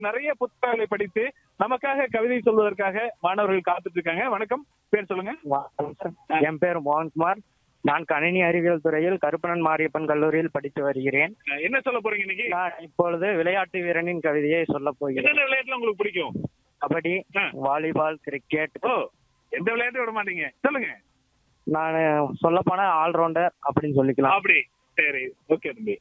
நிறைய புத்தகங்களை படித்து நமக்காக கவிதை சொல்வதற்காக மாணவர்கள் காத்துட்டு இருக்காங்க வணக்கம் பேர் சொல்லுங்க வணக்கம். என் பேர் மோகன்குமார் நான் கணினி அறிவியல் துறையில் கருப்பணன் மாரியப்பன் கல்லூரியில் படித்து வருகிறேன் அஹ் என்ன சொல்ல போறீங்க இன்னைக்கு நான் இப்பொழுது விளையாட்டு வீரனின் கவிதையை சொல்ல போகிறேன் என்னென்ன விளையாட்டுல உங்களுக்கு பிடிக்கும் கபடி ஆ. வாலிபால் கிரிக்கெட் ஓ எந்த விளையாட்டு விட மாட்டீங்க சொல்லுங்க நான் சொல்ல போனா ஆல்ரவுண்டர் அப்படின்னு சொல்லிக்கலாம் அப்படி சரி ஓகே தம்பி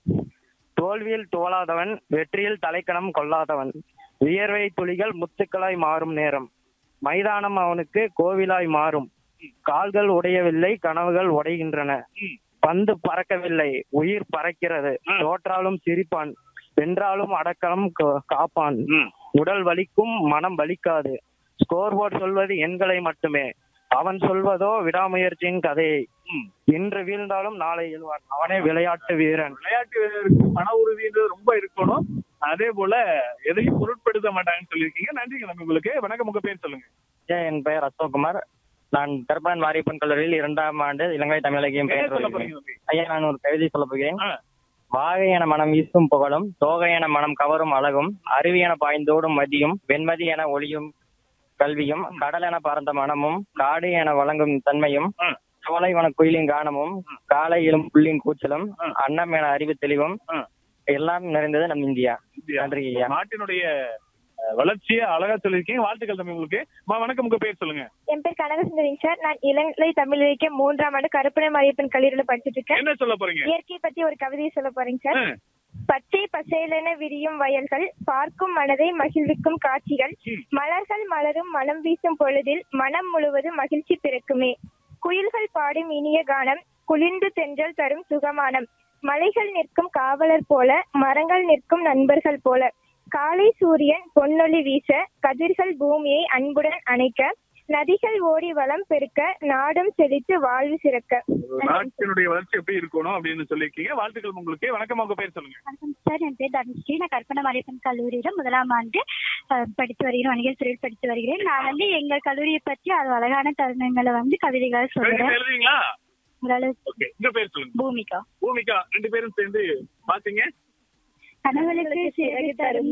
தோல்வியில் தோலாதவன் வெற்றியில் தலைக்கணம் கொள்ளாதவன் வியர்வை துளிகள் முத்துக்களாய் மாறும் நேரம் மைதானம் அவனுக்கு கோவிலாய் மாறும் கால்கள் உடையவில்லை கனவுகள் உடைகின்றன ம். பந்து பறக்கவில்லை உயிர் பறக்கிறது ஆ. தோற்றாலும் சிரிப்பான் வென்றாலும் அடக்கலம் கா- காப்பான் ம். உடல் வலிக்கும் மனம் வலிக்காது ஸ்கோர் போர்டு சொல்வது எண்களை மட்டுமே அவன் சொல்வதோ விடாமுயற்சியின் கதையை ம். இன்று வீழ்ந்தாலும் நாளை எழுவான் அவனே விளையாட்டு வீரன் விளையாட்டு வீரருக்கு மன உறுதின்றது ரொம்ப இருக்கணும் அதே போல எதையும் பொருட்படுத்த மாட்டாங்கன்னு சொல்லியிருக்கீங்க நன்றிங்க தம்பி உங்களுக்கு வணக்கம் உங்க பேர் சொல்லுங்க ஐயா, என் பெயர் அசோக்குமார் நான் கருப்பணன் மாரியப்பன் கல்லூரியில் இரண்டாம் ஆண்டு இலங்கை தமிழ் இலக்கியம் என்ன பெயர் சொல்ல வருகிறேன். போறீங்க தம்பி ஐயா நான் ஒரு கவிதை சொல்ல போகிறேன் ஆ. வாகை என மனம் வீசும் புகழும் தோகை என மனம் கவரும் அழகும் அருவி என பாய்ந்தோடும் மதியும் வெண்மதி என ஒளியும் கல்வியும் கடல் என பறந்த மனமும் காடு என வழங்கும் தன்மையும் ஆ. சோலை வன குயிலின் கானமும் காலை எழும் புள்ளின் கூச்சலும் ஆ. அன்னம் என அறிவு தெளிவும் ஆ. எல்லாம் நிறைந்தது நம் இந்தியா இந்தியா. நன்றி ஐயா நாட்டினுடைய அஹ், வளர்ச்சியை அழகா சொல்லியிருக்கீங்க வாழ்த்துக்கள் தம்பி உங்களுக்கு அம்மா, வணக்கம் உங்க பேர் சொல்லுங்க என் பேர் கனகசுந்தரிங்க சார் நான் இளங்கலை தமிழ் இலக்கியம் மூன்றாம் ஆண்டு கருப்பண மாரியப்பன் கல்லூரியில படிச்சுட்டு இருக்கேன் என்ன சொல்ல போறீங்க இயற்கை பத்தி ஒரு கவிதையை சொல்ல போறேங்க சார் ஆ. பச்சை பசேலென விரியும் வயல்கள் பார்க்கும் மனதை மகிழ்விக்கும் காட்சிகள் ம். மலர்கள் மலரும் மனம் வீசும் பொழுதில் மனம் முழுவதும் மகிழ்ச்சி பிறக்குமே குயில்கள் பாடும் இனிய கானம் குளிர்ந்து தென்றல் தரும் சுகமானம் மலைகள் நிற்கும் காவலர் போல மரங்கள் நிற்கும் நண்பர்கள் போல காலை சூரியன் பொன்னொளி வீச கதிர்கள் பூமியை அன்புடன் அணைக்க நதிகள் ஓடி வளம் பெருக்க நாடும் செழித்து வாழ்வு சிறக்க நாட்டினுடைய வளர்ச்சி எப்படி இருக்கணும் அப்படின்னு சொல்லியிருக்கீங்க வாழ்த்துக்கள் உங்களுக்கு வணக்கம் உங்க பேர் சொல்லுங்க வணக்கம் சார் என் பேர் தனுஸ்ரீ நான் கற்பனை மாரியப்பன் கல்லூரியில முதலாம் ஆண்டு அஹ், படித்து வருகிறேன் வணிகத் துறையில் படித்து வருகிறேன் நான் வந்து எங்கள் கல்லூரியை பற்றி அது அழகான தருணங்களை வந்து கவிதைகளை கவிதை சொல்றேன் எழுதுவீங்களா ஓரளவு ஓகே உங்க பேர் சொல்லுங்க பூமிகா பூமிகா ரெண்டு பேரும் சேர்ந்து பாத்தீங்க கனவுகளுக்கு சிறகு தரும்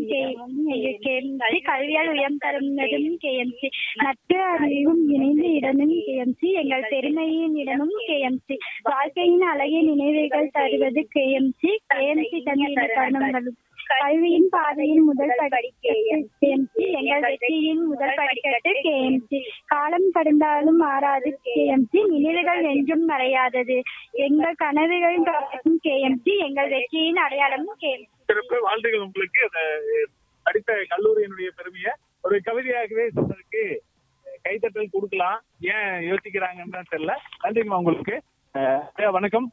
கேஎம்சி கல்வியால் உயம் தரும் நெடும் கேஎம்சி நட்பு அறிவும் இணைந்த இடமும் கேஎம்சி எங்கள் பெருமையின் இடமும் கேஎம்சி வாழ்க்கையின் அழகிய நினைவுகள் தருவது கேஎம்சி கேஎம்சி தந்திர தருணங்களும் கல்வியின் பாதையின் முதல் படிக்கட்டு கேஎம்சி எங்கள் வெற்றியின் முதல் படிக்கட்டு கேஎம்சி காலம் கடந்தாலும் மாறாது கேஎம்சி நினைவுகள் என்றும் மறையாதது எங்கள் கனவுகளின் தொடக்கம் கேஎம்சி எங்கள் வெற்றியின் அடையாளமும் கேஎம்சி சிறப்பு வாழ்த்துக்கள் உங்களுக்கு அந்த படித்த கல்லூரியினுடைய பெருமையை ஒரு கவிதையாகவே சொன்னதுக்கு அஹ், கைத்தட்டல் கொடுக்கலாம் ஏன் யோசிக்கிறாங்கன்னு தான் தெரியல நன்றிங்கம்மா உங்களுக்கு அஹ், ஐயா, வணக்கம்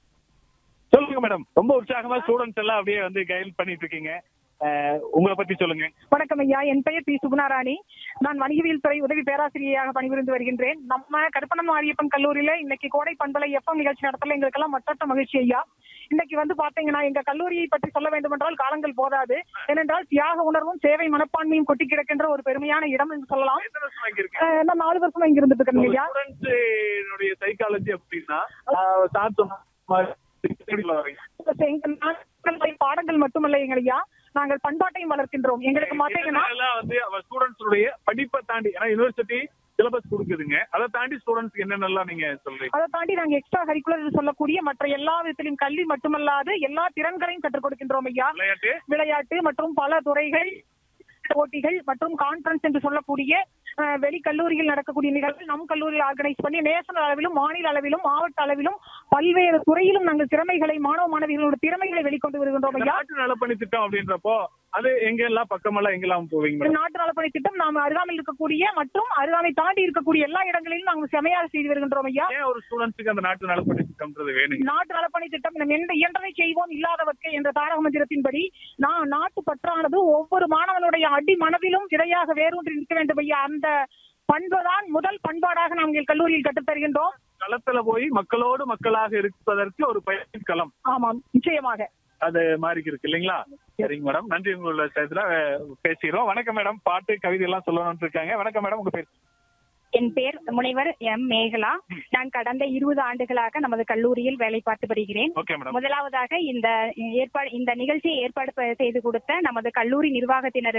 சொல்லுங்க மேடம் ரொம்ப உற்சாகமா ஸ்டூடெண்ட்ஸ் எல்லாம் அப்படியே வந்து கைட் பண்ணிட்டு இருக்கீங்க அஹ், உங்களை பத்தி சொல்லுங்க வணக்கம் ஐயா என் பெயர் பி சுகுணாராணி நான் வணிகவியல் துறை உதவி பேராசிரியராக பணிபுரிந்து வருகின்றேன் நம்ம கருப்பணம் மாரியப்பன் கல்லூரியில இன்னைக்கு கோடை பண்பலை எஃப்எம் நிகழ்ச்சி நடத்தல எங்களுக்கெல்லாம் மற்றற்ற மகிழ்ச்சி ஐயா இன்னைக்கு வந்து பாத்தீங்கன்னா எங்க கல்லூரியை பற்றி சொல்ல வேண்டுமென்றால் காலங்கள் போதாது ஏனென்றால் தியாக உணர்வும் சேவை மனப்பான்மையும் கொட்டி கிடக்கின்ற ஒரு பெருமையான இடம் என்று சொல்லலாம் எத்தனை வருஷமா இங்க இருக்கீங்க அஹ் நான் நாலு வருஷமா இங்க இருந்துட்டு இருக்கேன் ஐயா ஸ்டூடெண்ட்ஸுடைய சைக்காலஜி அப்படின்னா அஹ், சார் சொன்ன மாதிரி எப்படி சொல்ல வரீங்க? எங்க நாட்கள் பாடங்கள் மட்டுமல்ல எங்க ஐயா நாங்கள் பண்பாட்டையும் வளர்க்கின்றோம் எங்களுக்கு பாத்தீங்கன்னா இதெல்லாம் வந்து அவ ஸ்டூடெண்ட்ஸுடைய படிப்பை தாண்டி ஏன்னா யுனிவர்சிட்டி சிலபஸ் கொடுக்குதுங்க அதை தாண்டி ஸ்டூடெண்ட்ஸ்க்கு என்னென்னலாம் நீங்க சொல்றீங்க அதை தாண்டி நாங்க எக்ஸ்ட்ரா கரிக்குலர் சொல்லக்கூடிய மற்ற எல்லா விதத்திலும் கல்வி மட்டுமல்லாது எல்லா திறன்களையும் கற்றுக் கொடுக்கின்றோம் ஐயா விளையாட்டு விளையாட்டு மற்றும் பல துறைகள் போட்டிகள் மற்றும் கான்ஃபரன்ஸ் என்று சொல்லக்கூடிய அஹ், வெளி கல்லூரியில் நடக்கக்கூடிய நிகழ்வுகள் நம் கல்லூரியில் ஆர்கனைஸ் பண்ணி நேஷனல் அளவிலும் மாநில அளவிலும் மாவட்ட அளவிலும் பல்வேறு துறையிலும் நாங்கள் திறமைகளை மாணவ மாணவிகளோட திறமைகளை வெளிக்கொண்டு வருகின்றோம் இந்த ஐயா நாட்டு நலப்பணி திட்டம் அப்படின்றப்போ அது எங்க எல்லாம் பக்கமெல்லாம் எங்கெல்லாம் போவீங்க இந்த மேடம்? நாட்டு நலப்பணி திட்டம் நாம் அருகாமையில் இருக்கக்கூடிய மற்றும் அருகாமை தாண்டி இருக்கக்கூடிய எல்லா இடங்களிலும் நாங்கள் செமையாக செய்து வருகின்றோம் ஐயா ஏன் ஒரு ஸ்டூடெண்ட்ஸுக்கு அந்த நாட்டு நலப்பணி திட்டம்ன்றது வேணுங்க நாட்டு நலப்பணி திட்டம் நம் எந்த இயன்றதை செய்வோம் இல்லாதவர்க்கு என்ற தாரக மந்திரத்தின்படி நான் நாட்டு பற்றானது ஒவ்வொரு மாணவனுடைய அடி மனதிலும் விதையாக வேரூன்றி நிற்க வேண்டும் ஐயா அந்த பண்புதான் முதல் பண்பாடாக நாங்கள் கல்லூரியில் கற்றுத் தருகின்றோம் களத்துல போய் மக்களோடு மக்களாக இருப்பதற்கு ஒரு பயிற்சி களம் ஆமாம் நிச்சயமாக அது மாதிரி இருக்கு இல்லைங்களா சரிங்க மேடம் நன்றி உங்களோட சேர்த்துல பேசிக்கிறோம் வணக்கம் மேடம் பாட்டு கவிதை எல்லாம் சொல்லணும்னு இருக்காங்க வணக்கம் மேடம் உங்க பேர் என் பேர் முனைவர் எம் மேகலா நான் கடந்த இருபது ஆண்டுகளாக நமது கல்லூரியில் வேலை பார்த்து வருகிறேன் ஓகே மேடம் முதலாவதாக இந்த ஏற்பாடு இந்த நிகழ்ச்சியை ஏற்பாடு ப- செய்து கொடுத்த நமது கல்லூரி நிர்வாகத்தினர்